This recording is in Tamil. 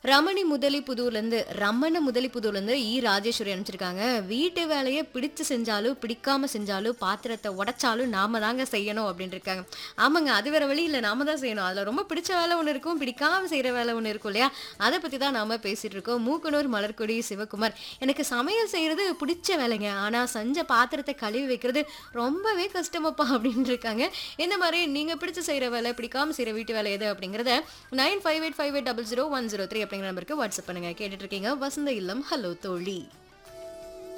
ரமணி முதலி புதூர்லேருந்து ரமண முதலி புதூர்லேருந்து இ ராஜேஸ்வரி அனுப்பிச்சிருக்காங்க வீட்டு வேலையை பிடிச்சு செஞ்சாலும் பிடிக்காம செஞ்சாலும் பாத்திரத்தை உடைச்சாலும் நாம தாங்க செய்யணும் அப்படின்னு இருக்காங்க ஆமாங்க அது வேற வழி இல்லை நாம தான் செய்யணும் அதில் ரொம்ப பிடிச்ச வேலை ஒன்று இருக்கும் பிடிக்காம செய்கிற வேலை ஒன்று இருக்கும் இல்லையா அதை பற்றி தான் நாம பேசிட்டு இருக்கோம் மூக்கனூர் மலர்கொடி சிவகுமார் எனக்கு சமையல் செய்யறது பிடிச்ச வேலைங்க ஆனால் செஞ்ச பாத்திரத்தை கழுவி வைக்கிறது ரொம்பவே கஷ்டமப்பா அப்படின்னு இருக்காங்க இந்த மாதிரி நீங்க பிடிச்ச செய்யற வேலை பிடிக்காம செய்யற வீட்டு வேலை எது அப்படிங்கறத nine five eight five eight double zero one zero three அப்படிங்கிற நம்பருக்கு வாட்ஸ்அப் பண்ணுங்க கேட்டுட்டு இருக்கீங்க வசந்த இல்லம் ஹலோ தோழி